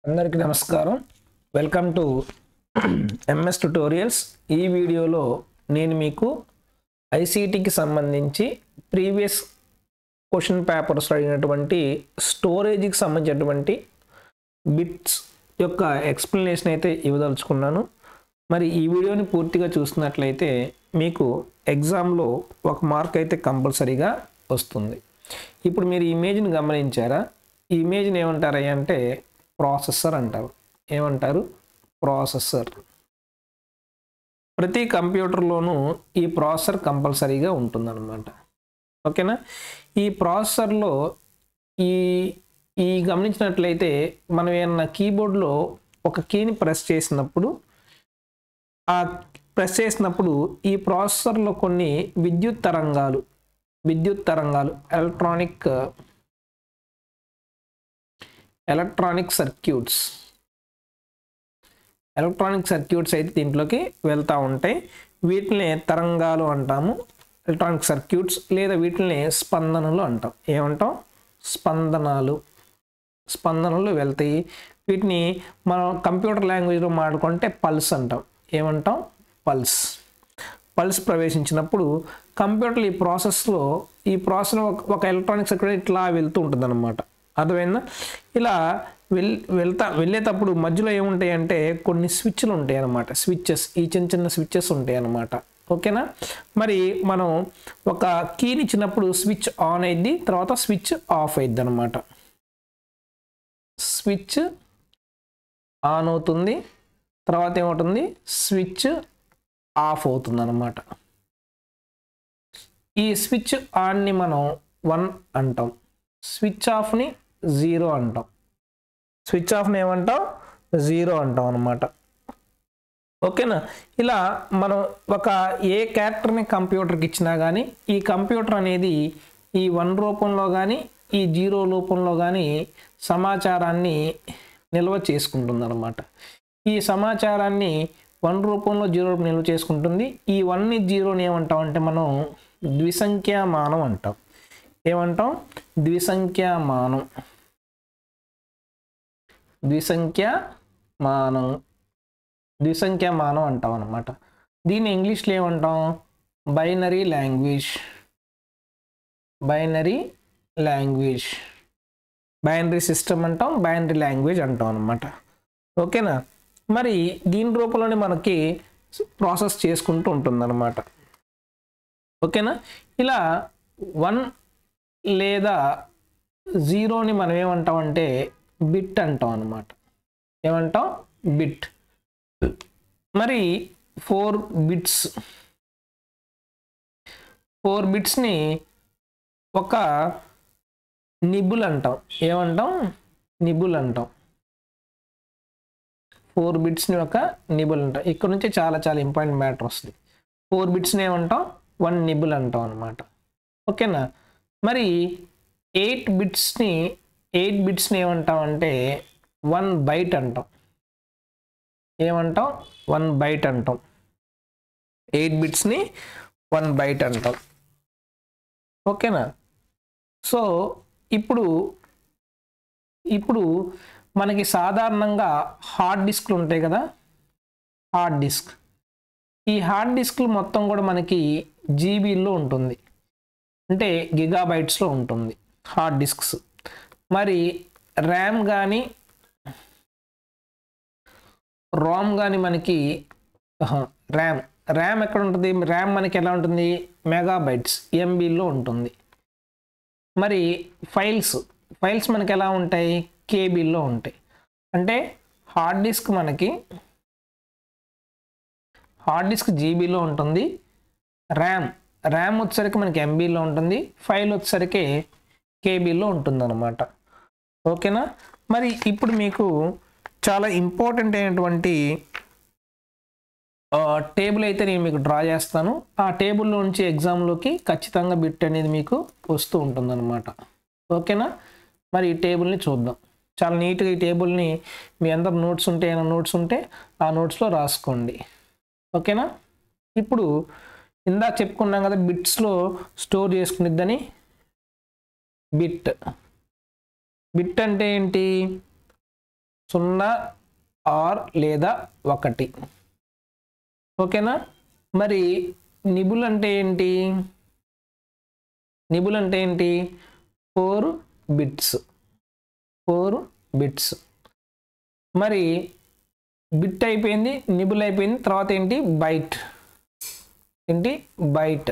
అందరికీ నమస్కారం welcome to MS tutorials ఈ వీడియోలో నేను మీకు ఐసీటీకి సంబంధించి ప్రీవియస్ క్వశ్చన్ పేపర్స్ అడిగినటువంటి స్టోరేజ్కి సంబంధించినటువంటి బిట్స్ యొక్క ఎక్స్ప్లెనేషన్ అయితే ఇవ్వదలుచుకున్నాను మరి ఈ వీడియోని పూర్తిగా చూసినట్లయితే మీకు ఎగ్జామ్లో ఒక మార్క్ అయితే కంపల్సరీగా వస్తుంది ఇప్పుడు మీరు ఈ ఇమేజ్ని గమనించారా ఈ ఇమేజ్ని ఏమంటారు అంటే ప్రాసెసర్ అంటారు ఏమంటారు ప్రాసెసర్ ప్రతి కంప్యూటర్లోనూ ఈ ప్రాసెసర్ కంపల్సరీగా ఉంటుందన్నమాట ఓకేనా ఈ ప్రాసెసర్లో ఈ ఈ గమనించినట్లయితే మనం ఏమన్నా కీబోర్డ్లో ఒక కీని ప్రెస్ చేసినప్పుడు ఆ ప్రెస్ చేసినప్పుడు ఈ ప్రాసెసర్లో కొన్ని విద్యుత్ తరంగాలు విద్యుత్ తరంగాలు electronic electronic circuits electronic circuits అయితే దీంట్లోకి వెళ్తూ ఉంటాయి వీటిని తరంగాలు అంటాము ఎలక్ట్రానిక్ సర్క్యూట్స్ లేదా వీటిని స్పందనలు అంటాం ఏమంటాం స్పందనాలు స్పందనలు వెళ్తాయి వీటిని మనం కంప్యూటర్ లాంగ్వేజ్లో మాట్లాడుకుంటే పల్స్ అంటాం ఏమంటాం పల్స్ పల్స్ ప్రవేశించినప్పుడు కంప్యూటర్ ఈ ప్రాసెస్లో ఈ ప్రాసెస్ ఒక ఎలక్ట్రానిక్ సర్క్యూట్ ఇట్లా వెళ్తూ ఉంటుంది అనమాట అర్థమైందా ఇలా వెల్ వెళ్తా వెళ్ళేటప్పుడు మధ్యలో ఏముంటాయి అంటే కొన్ని స్విచ్లు ఉంటాయి అన్నమాట స్విచ్చెస్ ఈ చిన్న చిన్న స్విచ్చెస్ ఉంటాయి అన్నమాట ఓకేనా మరి మనం ఒక కీని ఇచ్చినప్పుడు స్విచ్ ఆన్ అయింది తర్వాత స్విచ్ ఆఫ్ అయింది అనమాట స్విచ్ ఆన్ అవుతుంది తర్వాత ఏమవుతుంది స్విచ్ ఆఫ్ అవుతుంది అనమాట ఈ స్విచ్ ఆన్ని మనం వన్ అంటాం స్విచ్ ఆఫ్ని జీరో అంటాం స్విచ్ ఆఫ్ని ఏమంటాం జీరో అంటాం అనమాట ఓకేనా ఇలా మనం ఒక ఏ క్యారెక్టర్ని కంప్యూటర్కి ఇచ్చినా కానీ ఈ కంప్యూటర్ అనేది ఈ వన్ రూపంలో కానీ ఈ జీరో రూపంలో కానీ సమాచారాన్ని నిల్వ చేసుకుంటుంది అనమాట ఈ సమాచారాన్ని వన్ రూపంలో జీరో రూపం నిల్వ చేసుకుంటుంది ఈ వన్ని జీరోని ఏమంటాం అంటే మనం ద్విసంఖ్యామానం అంటాం ఏమంటాం ద్విసంఖ్యామానం ద్విసంఖ్యామానం ద్విసంఖ్యామానం అంటాం అనమాట దీన్ని ఇంగ్లీష్లో ఏమంటాం binary language binary language binary system అంటాం బైనరీ లాంగ్వేజ్ అంటాం అనమాట ఓకేనా మరి దీని రూపంలోనే మనకి ప్రాసెస్ చేసుకుంటూ ఉంటుందన్నమాట ఓకేనా ఇలా వన్ లేదా జీరోని మనం ఏమంటామంటే బిట్ అంటాం అనమాట ఏమంటాం బిట్ మరి ఫోర్ బిట్స్ ఫోర్ బిట్స్ని ఒక నిబుల్ అంటాం ఏమంటాం నిబుల్ అంటాం ఫోర్ బిట్స్ని ఒక నిబుల్ అంటాం ఇక్కడ నుంచి చాలా చాలా ఇంపార్టెంట్ మ్యాటర్ వస్తుంది ఫోర్ బిట్స్ని ఏమంటాం వన్ నిబుల్ అంటాం అనమాట ఓకేనా మరి ఎయిట్ బిట్స్ని ఎయిట్ బిట్స్ని ఏమంటాం అంటే వన్ బైట్ అంటాం ఏమంటాం వన్ బైట్ అంటాం ఎయిట్ బిట్స్ని వన్ బైట్ అంటాం ఓకేనా సో ఇప్పుడు ఇప్పుడు మనకి సాధారణంగా హార్డ్ డిస్క్లు ఉంటాయి కదా హార్డ్ డిస్క్ ఈ హార్డ్ డిస్క్లు మొత్తం కూడా మనకి జీబీల్లో ఉంటుంది అంటే గిగాబైట్స్లో ఉంటుంది హార్డ్ డిస్క్స్ మరి ర్యామ్ కానీ రామ్ కానీ మనకి ర్యామ్ ర్యామ్ ఎక్కడ ఉంటుంది ర్యామ్ మనకి ఎలా ఉంటుంది మెగాబైట్స్ ఎంబీలో ఉంటుంది మరి ఫైల్స్ ఫైల్స్ మనకి ఎలా ఉంటాయి కేబీల్లో ఉంటాయి అంటే హార్డ్ డిస్క్ మనకి హార్డ్ డిస్క్ జీబీలో ఉంటుంది ర్యామ్ ర్యామ్ వచ్చేసరికి మనకి ఎంబీలో ఉంటుంది ఫైల్ వచ్చేసరికి కేబీలో ఉంటుంది అనమాట ఓకేనా మరి ఇప్పుడు మీకు చాలా ఇంపార్టెంట్ అయినటువంటి టేబుల్ అయితే నేను మీకు డ్రా చేస్తాను ఆ టేబుల్లో నుంచి ఎగ్జామ్లోకి ఖచ్చితంగా బిట్ అనేది మీకు వస్తూ ఉంటుందన్నమాట ఓకేనా మరి ఈ టేబుల్ని చూద్దాం చాలా నీట్గా ఈ టేబుల్ని మీ అందరు నోట్స్ ఉంటే ఏమైనా నోట్స్ ఉంటే ఆ నోట్స్లో రాసుకోండి ఓకేనా ఇప్పుడు ఇందాక చెప్పుకున్నాం కదా బిట్స్లో స్టోర్ చేసుకునిద్దని బిట్ బిట్ అంటే ఏంటి సున్నా ఆర్ లేదా ఒకటి ఓకేనా మరి నిబుల్ అంటే ఏంటి నిబుల్ అంటే ఏంటి ఫోర్ బిట్స్ ఫోర్ బిట్స్ మరి బిట్ అయిపోయింది నిబుల్ అయిపోయింది తర్వాత ఏంటి బైట్ ఏంటి బైట్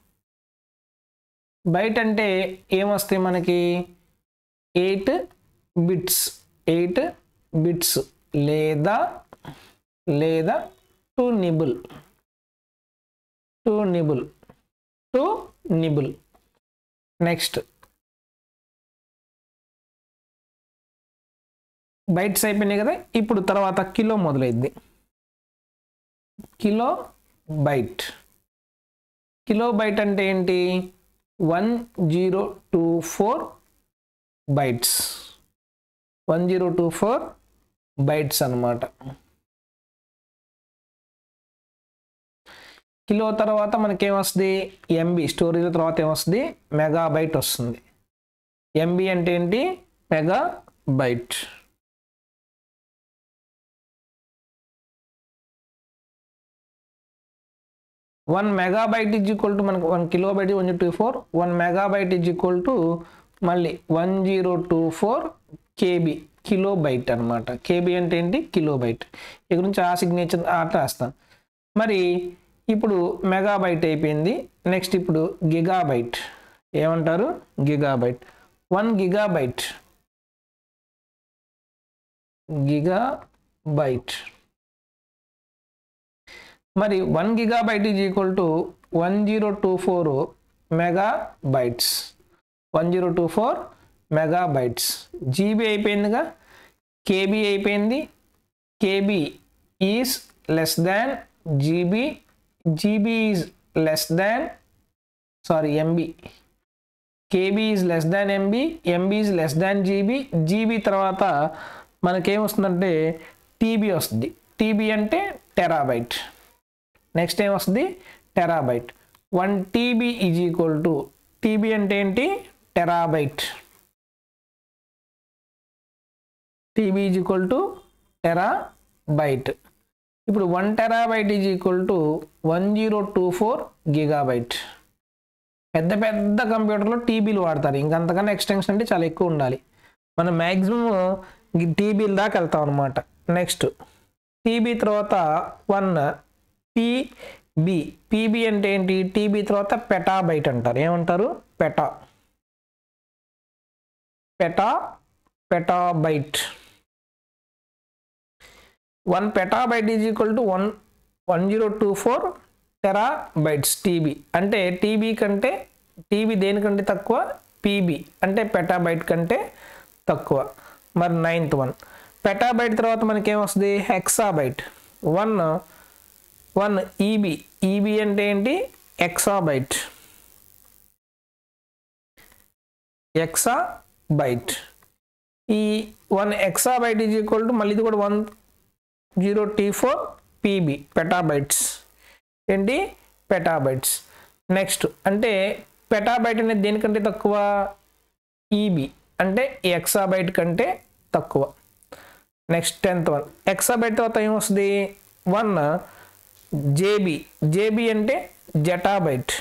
బైట్ అంటే ఏమొస్తాయి మనకి ఎయిట్ బిట్స్ ఎయిట్ బిట్స్ లేదా లేదా two nibble two nibble two nibble next bytes అయిపోయినాయి కదా ఇప్పుడు తర్వాత కిలో మొదలైంది కిలో బైట్ కిలో బైట్ అంటే ఏంటి one zero two four bytes one zero two four bytes అనమాట కిలో తర్వాత మనకి ఏమొస్తుంది ఎంబీ స్టోరేజ్ తర్వాత ఏమొస్తుంది మెగా బైట్ వస్తుంది ఎంబీ అంటే ఏంటి mega byte one megabyte is equal to మనకు one kilo byte one two four one megabyte is equal to మళ్ళీ one zero two four KB kilo byte అనమాట కేబీ అంటే ఏంటి కిలో బైట్ ఇక్కడ నుంచి ఆ సిగ్నేచర్ అట్లా వేస్తాను మరి ఇప్పుడు మెగాబైట్ అయిపోయింది నెక్స్ట్ ఇప్పుడు గిగాబైట్ ఏమంటారు గిగాబైట్ వన్ గిగాబైట్ గిగాబైట్ మరి one gigabyte is equal to one zero two four mega bytes one zero two four mega bytes GB అయిపోయిందిగా కేబీ అయిపోయింది KB is less than GB GB is less than sorry MB KB is less than MB MB is less than GB GB తర్వాత మనకేమొస్తుందంటే TB వస్తుంది TB అంటే terabyte next ఏం వస్తుంది terabyte one TB is equal to TB అంటే ఏంటి terabyte TB is equal to terabyte ఇప్పుడు one terabyte is equal to one zero two four gigabyte పెద్ద పెద్ద కంప్యూటర్లో టీబీలు వాడతారు ఇంకంతకన్నా ఎక్స్టెన్షన్ అంటే చాలా ఎక్కువ ఉండాలి మనం మ్యాక్సిమం టీబీల దాకా వెళ్తాం అనమాట నెక్స్ట్ టీబీ తర్వాత వన్ పీబీ పీబీ అంటే ఏంటి టీబీ తర్వాత పెటాబైట్ అంటారు ఏమంటారు peta peta petabyte one petabyte is equal to one one zero two four terabytes TB అంటే టీబీ కంటే టీబీ దేనికంటే తక్కువ పీబీ అంటే పెటాబైట్ కంటే తక్కువ మరి నైన్త్ వన్ పెటాబైట్ తర్వాత మనకి ఏమొస్తుంది exabyte one one EB EB అంటే ఏంటి ఎక్సాబైట్ ఎక్సాబైట్ ఈ one exabyte is equal to మళ్ళీ ఇది కూడా one zero two four PB petabytes ఏంటి పెటాబైట్స్ నెక్స్ట్ అంటే పెటాబైట్ అనేది దేనికంటే తక్కువ ఈబీ అంటే ఎక్సాబైట్ కంటే తక్కువ నెక్స్ట్ టెన్త్ వన్ ఎక్సాబైట్ తర్వాత ఏమొస్తుంది వన్ జేబీ జేబీ అంటే zettabyte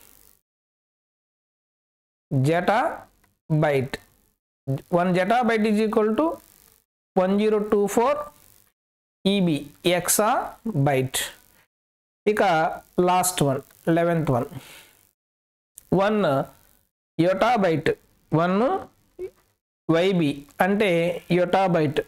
zettabyte one zettabyte is equal to one zero two four EB exa byte ఇక last one eleventh one one yottabyte one YB అంటే yottabyte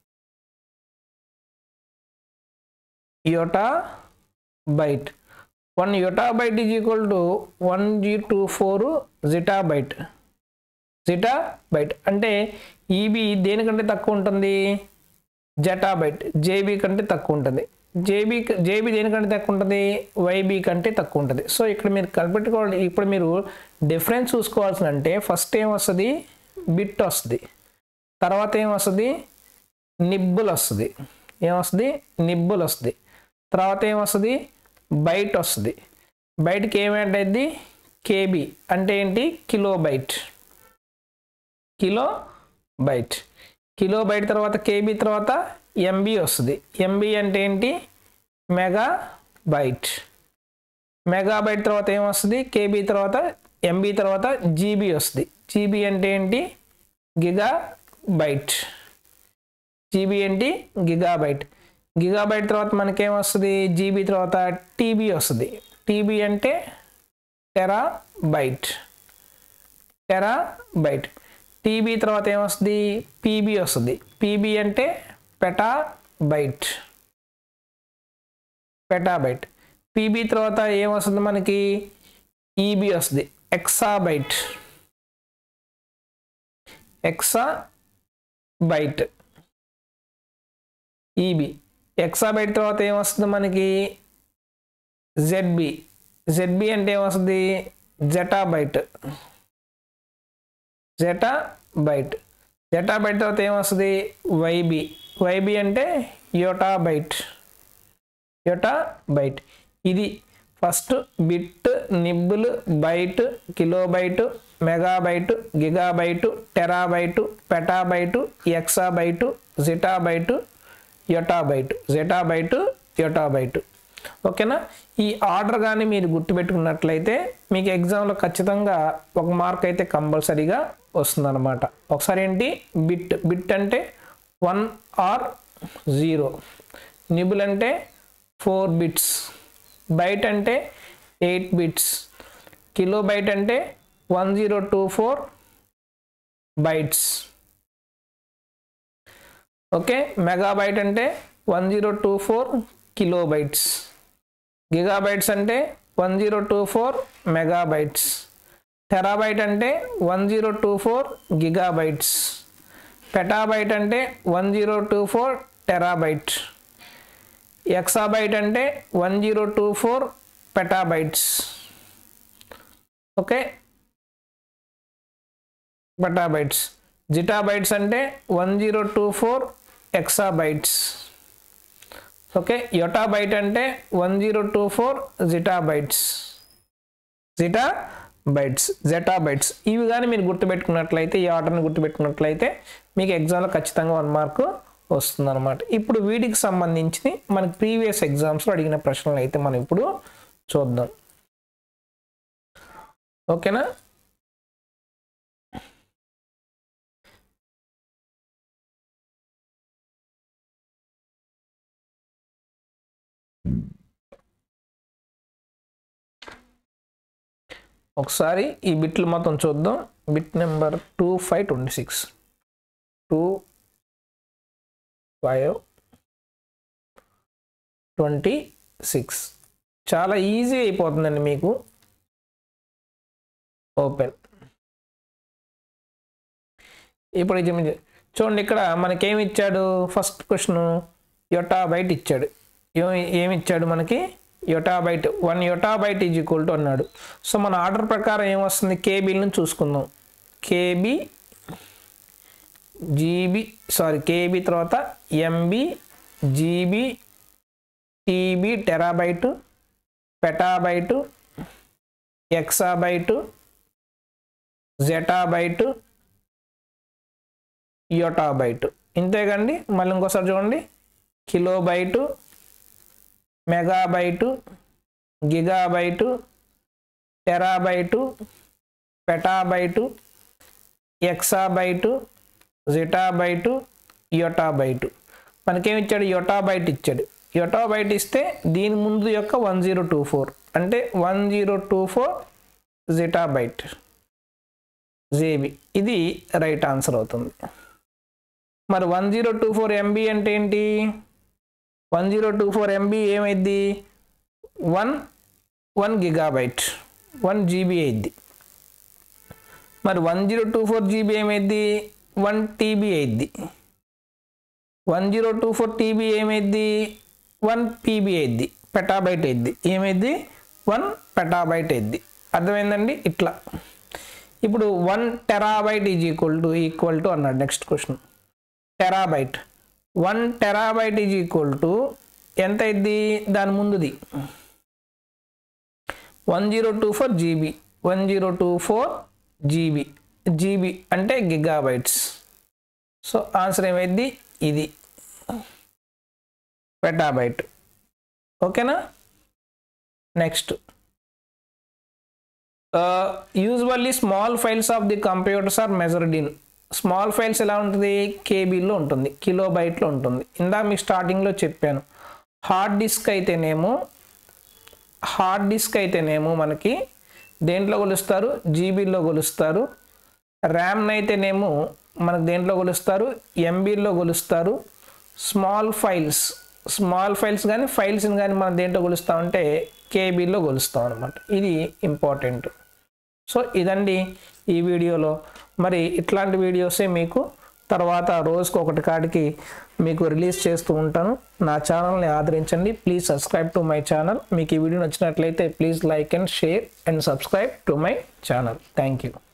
yotta byte one yottabyte is equal to one zero two four zettabyte zettabyte అంటే EB దేనికంటే తక్కువ ఉంటుంది జటాబైట్ JB కంటే తక్కువ ఉంటుంది JB JB దేనికంటే తక్కువ ఉంటుంది వైబీ కంటే తక్కువ ఉంటుంది సో ఇక్కడ మీరు కనిపెట్టుకోవాలి ఇప్పుడు మీరు డిఫరెన్స్ చూసుకోవాల్సిన అంటే ఫస్ట్ ఏం వస్తుంది బిట్ వస్తుంది తర్వాత ఏం వస్తుంది నిబ్బులు వస్తుంది ఏమొస్తుంది నిబ్బులు వస్తుంది తర్వాత ఏమొస్తుంది బైట్ వస్తుంది బయటకి ఏమేంటైంది కేబీ అంటే ఏంటి kilo byte kilo byte kilobyte తర్వాత కేబీ తర్వాత ఎంబీ వస్తుంది ఎంబీ అంటే ఏంటి మెగా బైట్ మెగాబైట్ తర్వాత ఏమొస్తుంది కేబీ తర్వాత ఎంబీ తర్వాత జీబీ వస్తుంది జీబీ అంటే ఏంటి గిగా బైట్ జీబీ ఏంటి గిగాబైట్ గిగాబైట్ తర్వాత మనకేమొస్తుంది జీబీ తర్వాత టీబీ వస్తుంది టీబీ అంటే tera byte tera byte TB తర్వాత ఏమొస్తుంది పీబీ వస్తుంది పీబీ అంటే పెటా బైట్ పెటాబైట్ పీబీ తర్వాత ఏమొస్తుంది మనకి ఈబీ వస్తుంది ఎక్సాబైట్ ఎక్సా బైట్ ఈబీ ఎక్సాబైట్ తర్వాత ఏమొస్తుంది మనకి జెడ్బి జెడ్బి అంటే ఏమొస్తుంది zettabyte zetta byte zetta byte తర్వాత ఏమొస్తుంది వైబి వైబి అంటే యోటా బైట్ యోటా బైట్ ఇది ఫస్ట్ బిట్ నిబ్బులు byte kilobyte megabyte gigabyte terabyte petabyte exabyte zettabyte yottabyte zettabyte yottabyte ఓకేనా ఈ ఆర్డర్ కానీ మీరు గుర్తుపెట్టుకున్నట్లయితే మీకు ఎగ్జామ్లో ఖచ్చితంగా ఒక మార్క్ అయితే కంపల్సరీగా వస్తుందన్నమాట ఒకసారి ఏంటి బిట్ బిట్ అంటే వన్ ఆర్ జీరో నిబుల్ అంటే ఫోర్ బిట్స్ బైట్ అంటే ఎయిట్ బిట్స్ కిలో బైట్ అంటే one zero two four bytes okay megabyte అంటే one zero two four kilo bytes gigabytes అంటే one zero two four megabytes terabyte అంటే one zero two four gigabytes petabyte అంటే one zero two four terabyte exabyte అంటే one zero two four petabytes okay petabytes zettabytes అంటే one zero two four exabytes okay yottabyte అంటే one zero two four zettabytes zetta bytes zetta bytes ఇవి కానీ మీరు గుర్తుపెట్టుకున్నట్లయితే ఈ ఆర్డర్ని గుర్తుపెట్టుకున్నట్లయితే మీకు ఎగ్జామ్లో ఖచ్చితంగా వన్ మార్క్ వస్తుందన్నమాట ఇప్పుడు వీటికి సంబంధించి మనకి ప్రీవియస్ ఎగ్జామ్స్లో అడిగిన ప్రశ్నలు అయితే మనం ఇప్పుడు చూద్దాం ఓకేనా ఒకసారి ఈ బిట్లు మొత్తం చూద్దాం bit number two five twenty six two five twenty six చాలా ఈజీ అయిపోతుందండి మీకు ఓపెన్ ఇప్పుడు ఇది మీ- చూడండి ఇక్కడ మనకేమి ఇచ్చాడు ఫస్ట్ క్వశ్చన్ యొటా బైట్ ఇచ్చాడు ఏమి ఏమి ఇచ్చాడు మనకి yotta byte one yotta byte is equal to అన్నాడు సో మన ఆర్డర్ ప్రకారం ఏమొస్తుంది కేబీలను చూసుకుందాం కేబీ జీబీ సారీ కేబీ తర్వాత MB GB TB terabyte petabyte exabyte zettabyte yottabyte ఇంతేకండి మళ్ళీ ఇంకోసారి చూడండి కిలోబైటు మెగాబైటు గిగాబైటు టెరాబైటు పెటాబైటు ఎక్సాబైటు జిటాబైటు యోటాబైటు మనకేమి ఇచ్చాడు యోటాబైట్ ఇచ్చాడు యోటాబైట్ ఇస్తే దీని ముందు యొక్క వన్ జీరో టూ ఫోర్ అంటే one zero two four zettabyte ZB ఇది రైట్ ఆన్సర్ అవుతుంది మరి one zero two four MB అంటే ఏంటి one zero two four MB ఏమైద్ది one one gigabyte one GB అయింది మరి one zero two four GB ఏమైద్ది వన్ టీబీ అయింది one zero two four TB ఏమైద్ది వన్ పీబీ అయింది పెటాబైట్ అయింది ఏమైద్ది వన్ పెటాబైట్ అయింది అర్థమైందండి ఇట్లా ఇప్పుడు one terabyte is equal to equal to అన్నాడు next question terabyte one terabyte is equal to ఎంత అయింది దాని ముందుది one zero two four GB one zero two four GB GB అంటే గిగాబైట్స్ సో ఆన్సర్ ఏమైంది ఇది పెటాబైట్ ఓకేనా next usually small files of the computers are measured in small files ఎలా ఉంటుంది కేబీలో ఉంటుంది కిలో బైట్లో ఉంటుంది ఇందా మీ స్టార్టింగ్లో చెప్పాను హార్డ్ డిస్క్ అయితేనేమో హార్డ్ డిస్క్ అయితేనేమో మనకి దేంట్లో కొలుస్తారు జీబీలో కొలుస్తారు ర్యామ్ అయితేనేమో మనకు దేంట్లో కొలుస్తారు ఎంబీలో కొలుస్తారు స్మాల్ ఫైల్స్ స్మాల్ ఫైల్స్ కానీ ఫైల్స్ని కానీ మనం దేంట్లో కొలుస్తామంటే కేబీలో కొలుస్తాం అనమాట ఇది ఇంపార్టెంట్ సో ఇదండి ఈ వీడియోలో మరి ఇట్లాంటి వీడియోసే మీకు తర్వాత రోజుకు ఒకటి కాడికి మీకు రిలీజ్ చేస్తూ ఉంటాను నా ఛానల్ని ఆదరించండి please subscribe to my channel మీకు ఈ వీడియో నచ్చినట్లయితే please like and share and subscribe to my channel thank you